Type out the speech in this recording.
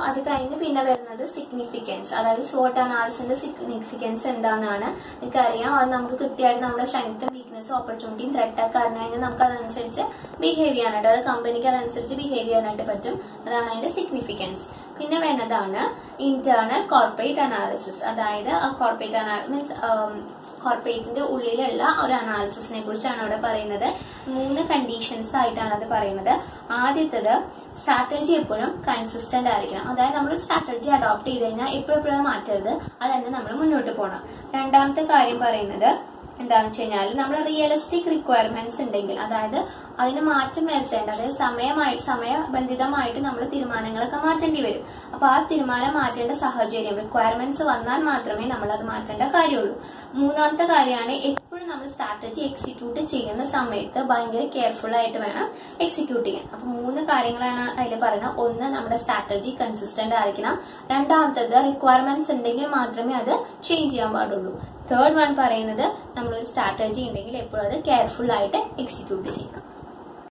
അത് കഴിഞ്ഞ് പിന്നെ വരുന്നത് സിഗ്നിഫിക്കൻസ് അതായത് സ്വോട്ട് അനാലിസിന്റെ സിഗ്നിഫിക്കൻസ് എന്താണെന്നാണ് നിങ്ങൾക്കറിയാം അത് നമുക്ക് കൃത്യമായിട്ട് നമ്മുടെ സ്ട്രെങ്ത്തും വീക്ക്നെസ്സും ഓപ്പർച്യൂണിറ്റിയും ത്രെഡ് ഒക്കെ അറിഞ്ഞു കഴിഞ്ഞാൽ നമുക്ക് അതനുസരിച്ച് ബിഹേവ് ചെയ്യാനായിട്ട് അതായത് കമ്പനിക്ക് അതനുസരിച്ച് ബിഹേവ് ചെയ്യാനായിട്ട് പറ്റും അതാണ് അതിന്റെ സിഗ്നിഫിക്കൻസ് പിന്നെ വരുന്നതാണ് ഇന്റേണൽ കോർപ്പറേറ്റ് അനാലിസിസ് അതായത് ആ കോർപ്പറേറ്റ് അനാ മീൻസ് കോർപ്പറേറ്റിന്റെ ഉള്ളിലുള്ള ഒരു അനാലിസിസിനെ കുറിച്ചാണ് അവിടെ പറയുന്നത് മൂന്ന് കണ്ടീഷൻസ് ആയിട്ടാണ് അത് പറയുന്നത് ആദ്യത്തത് സ്ട്രാറ്റജി എപ്പോഴും കൺസിസ്റ്റന്റ് ആയിരിക്കണം അതായത് നമ്മൾ സ്ട്രാറ്റജി അഡോപ്റ്റ് ചെയ്ത് കഴിഞ്ഞാൽ എപ്പോഴും മാറ്റരുത് അത് തന്നെ നമ്മൾ മുന്നോട്ട് പോകണം രണ്ടാമത്തെ കാര്യം പറയുന്നത് എന്താണെന്ന് വെച്ച് കഴിഞ്ഞാൽ നമ്മൾ റിയലിസ്റ്റിക് റിക്വയർമെന്റ്സ് ഉണ്ടെങ്കിൽ അതായത് അതിന് മാറ്റം വരുത്തേണ്ട അതായത് സമയമായിട്ട് സമയബന്ധിതമായിട്ട് നമ്മൾ തീരുമാനങ്ങളൊക്കെ മാറ്റേണ്ടി വരും അപ്പൊ ആ തീരുമാനം മാറ്റേണ്ട സാഹചര്യം റിക്വയർമെന്റ്സ് വന്നാൽ മാത്രമേ നമ്മൾ അത് മാറ്റേണ്ട കാര്യമുള്ളൂ മൂന്നാമത്തെ കാര്യമാണ് എപ്പോഴും നമ്മൾ സ്ട്രാറ്റജി എക്സിക്യൂട്ട് ചെയ്യുന്ന സമയത്ത് ഭയങ്കര കെയർഫുൾ ആയിട്ട് വേണം എക്സിക്യൂട്ട് ചെയ്യാൻ അപ്പൊ മൂന്ന് കാര്യങ്ങളാണ് അതിൽ പറയുന്നത് ഒന്ന് നമ്മുടെ സ്ട്രാറ്റജി കൺസിസ്റ്റന്റ് ആയിരിക്കണം രണ്ടാമത്തത് റിക്വയർമെന്റ്സ് ഉണ്ടെങ്കിൽ മാത്രമേ അത് ചേഞ്ച് ചെയ്യാൻ പാടുള്ളൂ തേർഡ് വൺ പറയുന്നത് നമ്മളൊരു സ്ട്രാറ്റജി ഉണ്ടെങ്കിൽ എപ്പോഴും അത് കെയർഫുൾ ആയിട്ട് എക്സിക്യൂട്ട് ചെയ്യണം